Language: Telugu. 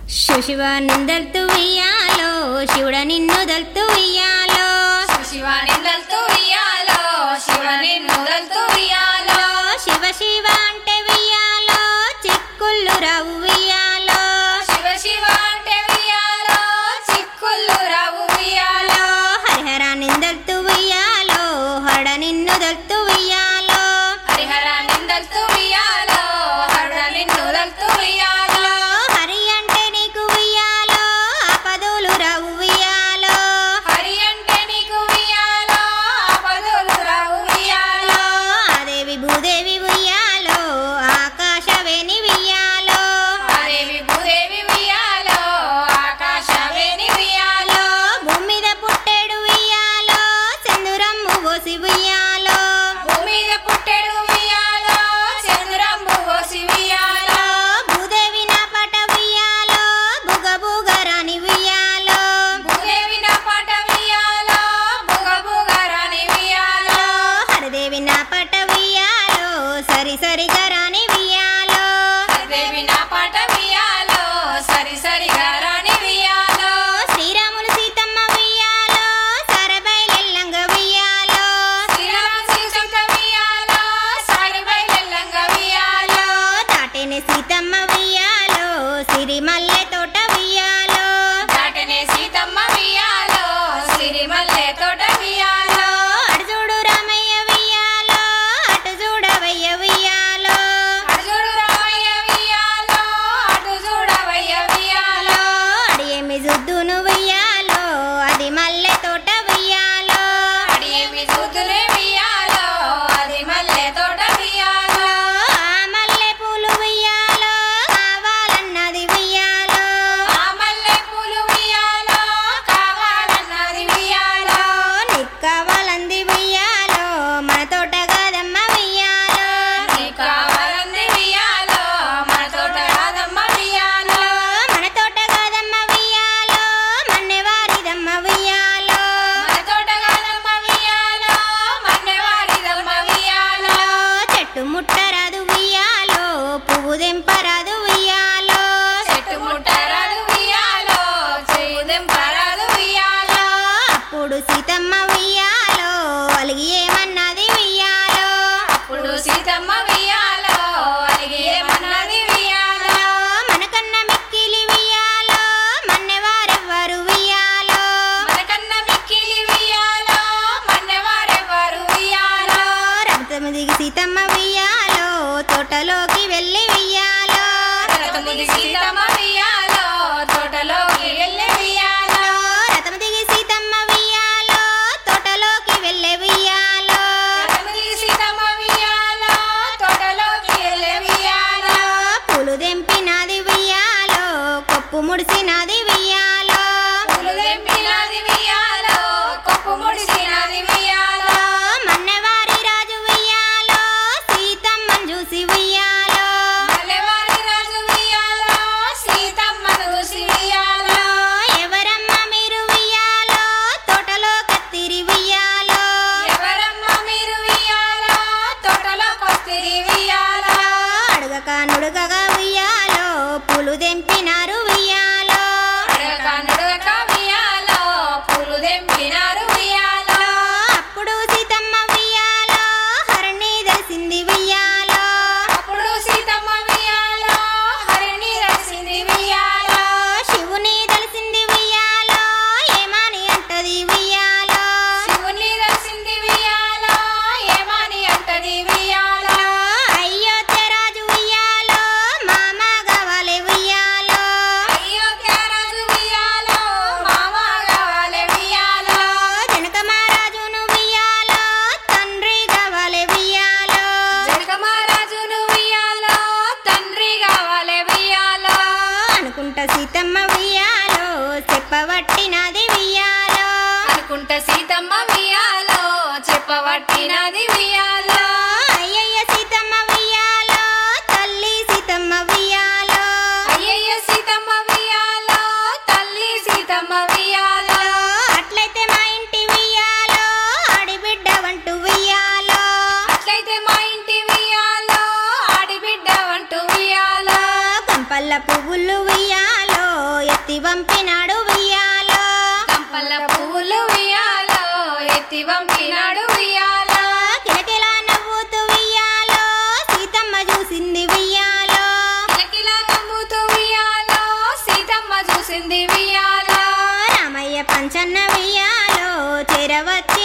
శివ నిందల్తు ఉయ్యాలో శివుడ నిన్ను దల్తు ఉయ్యాలో శివ నిందల్తూ ఇయ్యాలో శివ నిన్నుదల్తూ ఇయ్యాలో శివ శివ అంటే ఉయ్యాలో చిక్కుళ్ళు రావు ఉయ్యాలో శివ శివ అంటే వియాలో చిక్కుళ్ళు రావు వియాలో హరిహర నిందల్తు ఉయ్యాలో హడ నిన్ను దల్తు ఉయ్యాలో హరిహర నిందల్తూ వియాలో హర నిన్నుదల్తూ వియాలో హరి అంటే నీకు ఉయ్యాలో ఆపదలు రావు ఉయ్యాలో హరి అంటే నీకు వియాలో ఆపదలు రావు వియాలో ఆదేవి భూదేవి ఉయ్యాలో ఆకాశవేణి ఉయ్యాలో దేవి భూదేవి వియాలో ఆకాశవేణి వియాలో భూమి మీద పుట్టేడు ఉయ్యాలో చందురమ్ము పోసి ఉయ్యాలో భూమి మీద పుట్టెడు వియాలో చంద్రంబు పోసి వియాలో భూదేవి నా పట ఉయ్యాలో బుగ బుగరాని ఉయ్యాలో భూదేవి నా పాట వియాలో బుగ బుగ రాని వియాలో హరిదేవి నా పట ఉయ్యాలో సరి సరి గరాని ఉయ్యాలో దేవి నా పాట వియాలో సరి సరిగా రాని వియాలో శ్రీరాములు సీతమ్మ ఉయ్యాలో సరబైలెల్లంగ ఉయ్యాలో శ్రీరామ సీత వియాలో సారి బయలెల్లంగ వియాలో తాటిని సీతమ్మ ఉయ్యాలో సిరిమల్లె తోట ఉయ్యాలో దాటనే సీతమ్మ వియాలో సిరిమల్లె తోట వియాలో అటు చూడు రామయ్య ఉయ్యాలో అటు చూడవయ్య ఉయ్యాలో అర్జుడు రామయ్య వియాలో అటు చూడవయ్య వియాలో అడియేమి జుద్దును ఉయ్యాలో అది మల్లె తోట ఉయ్యాలో అడి ఏమి చూతులే వియాలో అది మల్లె తోట వియాలో ఆ మల్లె పూలు ఉయ్యాలో కావాలన్నది ఉయ్యాలో ఆ మల్లె పూలు వియాలో కావాలన్నది వియాలో నీకు కావాలంది ఉయ్యాలో మన తోట కాదమ్మ ఉయ్యాలో నీ కావాలంది వియాలో మన తోట రాదమ్మ వియాలో మన తోట కాదమ్మ ఉయ్యాలో మన్నెవారిదమ్మ ఉయ్యాలో మన తోట కాదమ్మ వియాలో మన్నెవారిదమ్మ వియాలో చెట్టు ముట్టరాదు ఉయ్యాలో పువ్వు దెంపరాదు ఉయ్యాలో చెట్టు ముట్టరాదు వియాలో చెయ్యుదెంపరాదు వియాలో అప్పుడు సీతమ్మ ఉయ్యాలో అలిగి ఏమన్నది ఉయ్యాలో అప్పుడు సీతమ్మ వియాలో అలిగి ఏమన్నది వియాలో మనకన్న మిక్కిలి ఉయ్యాలో మన్నెవారెవ్వరు ఉయ్యాలో మనకన్న మిక్కిలి వియాలో మన్నెవారెవ్వరు వియాలో రథము దిగి సీతమ్మ ఉయ్యాలో తోటలోకి వెళ్ళి ఉయ్యాలో రథముది సీతమ్మ వియాలో తోటలోకి వెళ్ళే వియాలో రథము దిగి సీతమ్మ ఉయ్యాలో తోటలోకి వెళ్ళే ఉయ్యాలో రథముది సీతమ్మ వియాలో తోటలోకి వెళ్ళే వియాలో పూలు దెంపినది ఉయ్యాలో కొప్పు ముడిసినది ఉయ్యాలో పూలు తెంపినది వియాలో కొప్పు ముడిసినది వియాలో మన్నెవారి రాజు ఉయ్యాలో సీతమ్మను చూసి ఉయ్యాలో మల్లెవారి రాజు వియాలో సీతమ్మను చూసి వియాలో ఎవరమ్మ మీరు ఉయ్యాలో తోటలో కత్తిరి ఉయ్యాలో ఎవరమ్మ మీరు వియాలో తోటలో కొత్తిరి వియాలో అడగక నుడగగా ఉయ్యాలో పూలు దెంపినారు ఉయ్యాలో అడగక నుడగక వియాలో పూలు తెంపినారు వియాలో అప్పుడు సీతమ్మ ఉయ్యాలో హరణి తెలిసింది ఉయ్యాలో అప్పుడు సీతమ్మ వియాలో హరిణి రసింది వియాలో శివుని తెలిసింది ఉయ్యాలో ఏమని అంటది ఉయ్యాలో శివుని రసింది వియాలో ఏమని అంటది వియాలో అయోధ్య రాజు ఉయ్యాలో మామ కావాలి ఉయ్యాలో అయోధ్యరాజు వియాలో మామ కావాలి వియాలో జనక మహారాజును ఉయ్యాలో తండ్రి కావాలి ఉయ్యాలో జనక మహారాజును వియాలో తండ్రి కావాలి వియాలో అనుకుంట సీతమ్మ ఉయ్యాలో చెప్పబట్టినది ఉయ్యాలో అనుకుంట సీతమ్మ వియాలో చెప్పబట్టినది వియాలో అయ్యయ్య సీతమ్మ ఉయ్యాలో తల్లి సీతమ్మ ఉయ్యాలో అయ్యయ్య సీతమ్మ వియాలో తల్లి సీతమ్మ వియాలో అట్లయితే మా ఇంటి ఉయ్యాలో ఆడిబిడ్డ వంటు ఉయ్యాలో అట్లయితే మా ఇంటి వియాలో ఆడిబిడ్డ వంట పువ్వులు ఉయ్యాలో ఎత్తి వంపినాడు వియ్యాలో గంపల పువ్వులు ఉయ్యాలో ఎత్తి వంపినాడు ఉయ్యాలో కిలకిలా నవ్వుతూ వియ్యాలో సీతమ్మ చూసింది వియ్యాలో కిలకిలా నవ్వుతూ ఉయ్యాలో సీతమ్మ చూసింది ఉయ్యాలో రామయ్య పంచన్న వియ్యాలో చేరవచ్చు